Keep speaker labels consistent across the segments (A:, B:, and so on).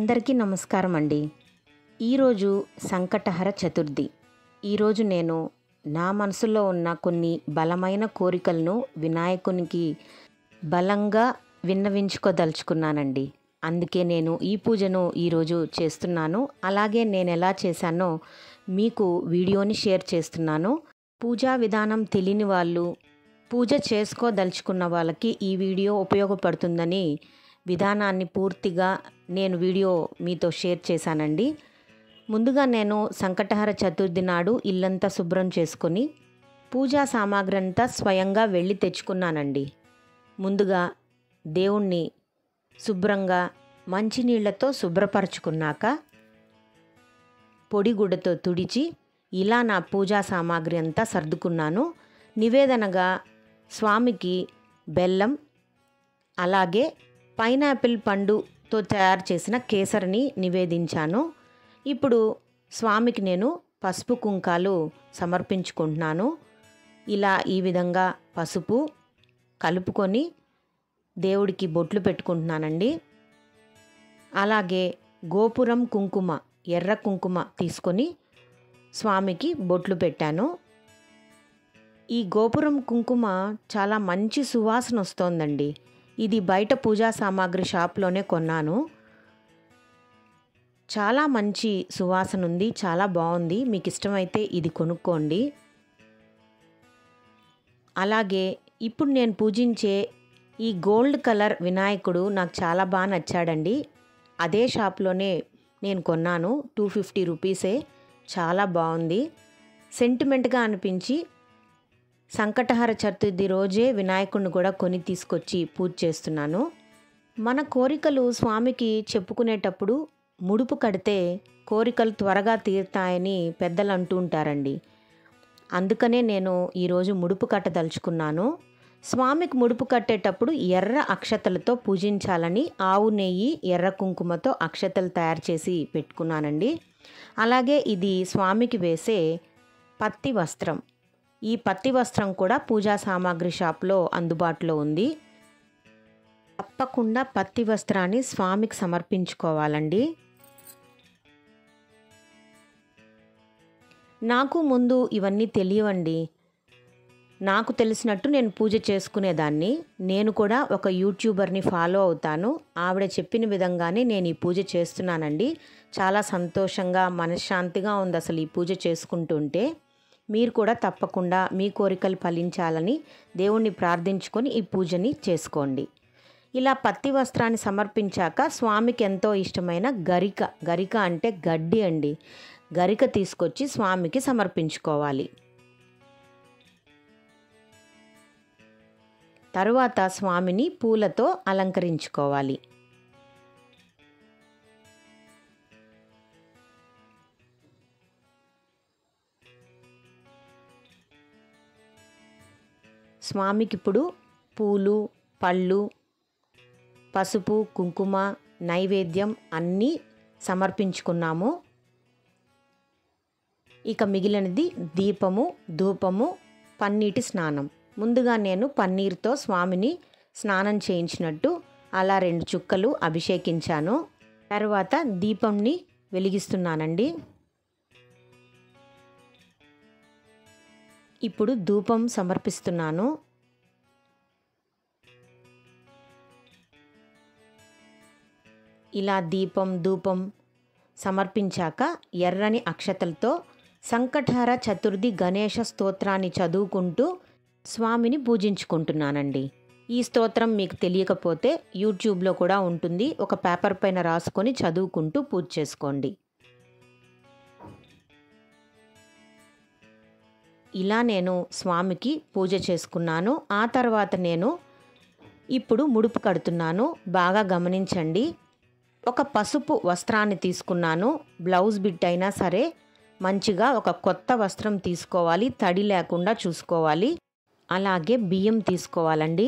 A: అందరికీ నమస్కారం అండి ఈరోజు సంకటహర చతుర్థి ఈరోజు నేను నా మనసులో ఉన్న కొన్ని బలమైన కోరికలను వినాయకునికి బలంగా విన్నవించుకోదలుచుకున్నానండి అందుకే నేను ఈ పూజను ఈరోజు చేస్తున్నాను అలాగే నేను ఎలా చేశానో మీకు వీడియోని షేర్ చేస్తున్నాను పూజా విధానం తెలియని వాళ్ళు పూజ చేసుకోదలుచుకున్న వాళ్ళకి ఈ వీడియో ఉపయోగపడుతుందని విధానాన్ని పూర్తిగా నేను వీడియో మీతో షేర్ చేశానండి ముందుగా నేను సంకటహర చతుర్థి నాడు ఇల్లంతా శుభ్రం చేసుకొని పూజా సామాగ్రి అంతా స్వయంగా వెళ్ళి తెచ్చుకున్నానండి ముందుగా దేవుణ్ణి శుభ్రంగా మంచినీళ్లతో శుభ్రపరచుకున్నాక పొడిగుడ్డతో తుడిచి ఇలా నా పూజా సామాగ్రి అంతా సర్దుకున్నాను నివేదనగా స్వామికి బెల్లం అలాగే పైనాపిల్ పండుతో తయారు చేసిన కేసరిని నివేదించాను ఇప్పుడు స్వామికి నేను పసుపు కుంకాలు సమర్పించుకుంటున్నాను ఇలా ఈ విధంగా పసుపు కలుపుకొని దేవుడికి బొట్లు పెట్టుకుంటున్నానండి అలాగే గోపురం కుంకుమ ఎర్ర కుంకుమ తీసుకొని స్వామికి బొట్లు పెట్టాను ఈ గోపురం కుంకుమ చాలా మంచి సువాసన వస్తోందండి ఇది బయట పూజా సామాగ్రి షాప్లోనే కొన్నాను చాలా మంచి సువాసన ఉంది చాలా బాగుంది మీకు ఇష్టమైతే ఇది కొనుక్కోండి అలాగే ఇప్పుడు నేను పూజించే ఈ గోల్డ్ కలర్ వినాయకుడు నాకు చాలా బాగా నచ్చాడండి అదే షాప్లోనే నేను కొన్నాను టూ ఫిఫ్టీ రూపీసే చాలా బాగుంది సెంటిమెంట్గా అనిపించి సంకటహర చతుర్థి రోజే వినాయకుడిని కూడా కొని తీసుకొచ్చి పూజ చేస్తున్నాను మన కోరికలు స్వామికి చెప్పుకునేటప్పుడు ముడుపు కడితే కోరికలు త్వరగా తీరుతాయని పెద్దలు అంటూ ఉంటారండి అందుకనే నేను ఈరోజు ముడుపు కట్టదలుచుకున్నాను స్వామికి ముడుపు కట్టేటప్పుడు ఎర్ర అక్షతలతో పూజించాలని ఆవు నెయ్యి ఎర్ర కుంకుమతో అక్షతలు తయారు చేసి పెట్టుకున్నానండి అలాగే ఇది స్వామికి వేసే పత్తి వస్త్రం ఈ పత్తి వస్త్రం కూడా పూజా సామాగ్రి షాప్లో అందుబాటులో ఉంది తప్పకుండా పత్తి వస్త్రాన్ని స్వామికి సమర్పించుకోవాలండి నాకు ముందు ఇవన్నీ తెలియవండి నాకు తెలిసినట్టు నేను పూజ చేసుకునేదాన్ని నేను కూడా ఒక యూట్యూబర్ని ఫాలో అవుతాను ఆవిడ చెప్పిన విధంగానే నేను ఈ పూజ చేస్తున్నానండి చాలా సంతోషంగా మనశ్శాంతిగా ఉంది అసలు ఈ పూజ చేసుకుంటుంటే మీరు కూడా తప్పకుండా మీ కోరికలు ఫలించాలని దేవుణ్ణి ప్రార్థించుకొని ఈ పూజని చేసుకోండి ఇలా పత్తి వస్త్రాన్ని సమర్పించాక స్వామికి ఎంతో ఇష్టమైన గరిక గరిక అంటే గడ్డి అండి గరిక తీసుకొచ్చి స్వామికి సమర్పించుకోవాలి తరువాత స్వామిని పూలతో అలంకరించుకోవాలి స్వామికి ఇప్పుడు పూలు పళ్ళు పసుపు కుంకుమ నైవేద్యం అన్నీ సమర్పించుకున్నాము ఇక మిగిలినది దీపము ధూపము పన్నీటి స్నానం ముందుగా నేను పన్నీర్తో స్వామిని స్నానం చేయించినట్టు అలా రెండు చుక్కలు అభిషేకించాను తర్వాత దీపంని వెలిగిస్తున్నానండి ఇప్పుడు ధూపం సమర్పిస్తున్నాను ఇలా దీపం ధూపం సమర్పించాక ఎర్రని అక్షతలతో సంకటహర చతుర్థి గణేష స్తోత్రాన్ని చదువుకుంటూ స్వామిని పూజించుకుంటున్నానండి ఈ స్తోత్రం మీకు తెలియకపోతే యూట్యూబ్లో కూడా ఉంటుంది ఒక పేపర్ పైన రాసుకొని చదువుకుంటూ పూజ చేసుకోండి ఇలా నేను స్వామికి పూజ చేసుకున్నాను ఆ తర్వాత నేను ఇప్పుడు ముడుపు కడుతున్నాను బాగా గమనించండి ఒక పసుపు వస్త్రాన్ని తీసుకున్నాను బ్లౌజ్ బిట్ అయినా సరే మంచిగా ఒక కొత్త వస్త్రం తీసుకోవాలి తడి లేకుండా చూసుకోవాలి అలాగే బియ్యం తీసుకోవాలండి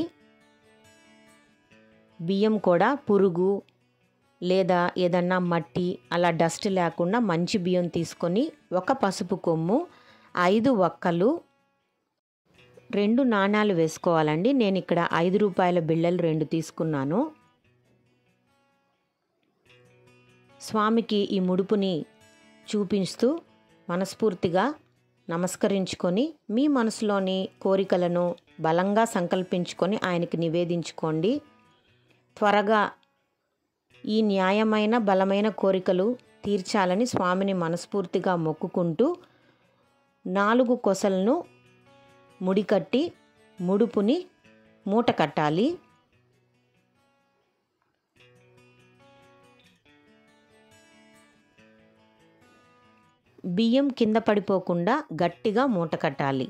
A: బియ్యం కూడా పురుగు లేదా ఏదన్నా మట్టి అలా డస్ట్ లేకుండా మంచి బియ్యం తీసుకొని ఒక పసుపు కొమ్ము ఐదు ఒక్కలు రెండు నాణాలు వేసుకోవాలండి నేను ఇక్కడ ఐదు రూపాయల బిళ్ళలు రెండు తీసుకున్నాను స్వామికి ఈ ముడుపుని చూపిస్తూ మనస్ఫూర్తిగా నమస్కరించుకొని మీ మనసులోని కోరికలను బలంగా సంకల్పించుకొని ఆయనకి నివేదించుకోండి త్వరగా ఈ న్యాయమైన బలమైన కోరికలు తీర్చాలని స్వామిని మనస్ఫూర్తిగా మొక్కుకుంటూ నాలుగు కొసలను ముడికట్టి ముడుపుని మూట కట్టాలి బియ్యం కింద పడిపోకుండా గట్టిగా మూట కట్టాలి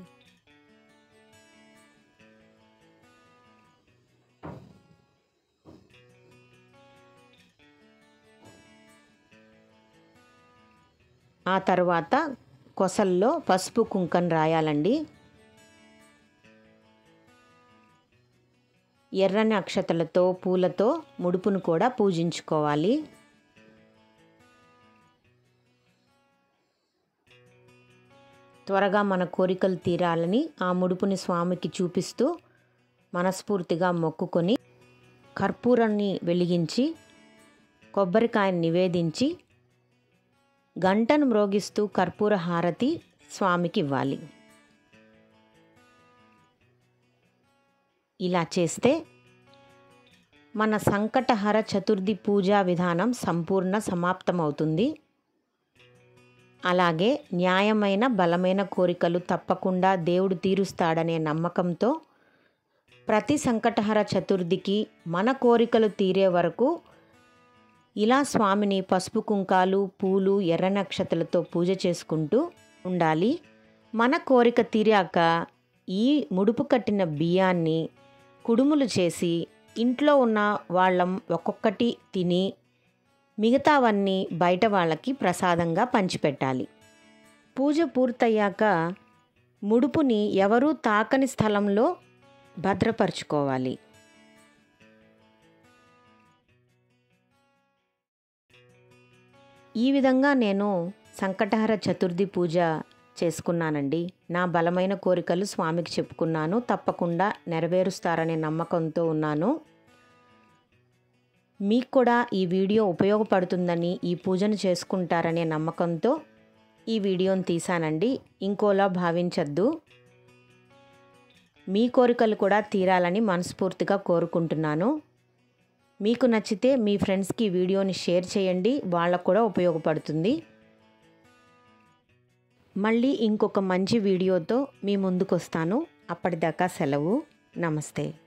A: ఆ తర్వాత కొసల్లో పసుపు కుంకం రాయాలండి ఎర్రని అక్షతలతో పూలతో ముడుపును కూడా పూజించుకోవాలి త్వరగా మన కోరికలు తీరాలని ఆ ముడుపుని స్వామికి చూపిస్తూ మనస్ఫూర్తిగా మొక్కుకొని కర్పూరాన్ని వెలిగించి కొబ్బరికాయని నివేదించి గంటను మ్రోగిస్తూ కర్పూర హారతి స్వామికి ఇవ్వాలి ఇలా చేస్తే మన సంకటహర చతుర్థి పూజా విధానం సంపూర్ణ సమాప్తమవుతుంది అలాగే న్యాయమైన బలమైన కోరికలు తప్పకుండా దేవుడు తీరుస్తాడనే నమ్మకంతో ప్రతి సంకటహర చతుర్థికి మన కోరికలు తీరే వరకు ఇలా స్వామిని పసుపు కుంకాలు పూలు ఎర్ర నక్షత్రలతో పూజ చేసుకుంటూ ఉండాలి మన కోరిక తీరాక ఈ ముడుపు కట్టిన బియ్యాన్ని కుడుములు చేసి ఇంట్లో ఉన్న వాళ్ళం ఒక్కొక్కటి తిని మిగతావన్నీ బయట వాళ్ళకి ప్రసాదంగా పంచిపెట్టాలి పూజ పూర్తయ్యాక ముడుపుని ఎవరూ తాకని స్థలంలో భద్రపరుచుకోవాలి ఈ విధంగా నేను సంకటహర చతుర్థి పూజ చేసుకున్నానండి నా బలమైన కోరికలు స్వామికి చెప్పుకున్నాను తప్పకుండా నెరవేరుస్తారనే నమ్మకంతో ఉన్నాను మీకు కూడా ఈ వీడియో ఉపయోగపడుతుందని ఈ పూజను చేసుకుంటారనే నమ్మకంతో ఈ వీడియోని తీశానండి ఇంకోలా భావించద్దు మీ కోరికలు కూడా తీరాలని మనస్ఫూర్తిగా కోరుకుంటున్నాను మీకు నచ్చితే మీ ఫ్రెండ్స్కి వీడియోని షేర్ చేయండి వాళ్ళకు కూడా ఉపయోగపడుతుంది మళ్ళీ ఇంకొక మంచి వీడియోతో మీ ముందుకు వస్తాను అప్పటిదాకా సెలవు నమస్తే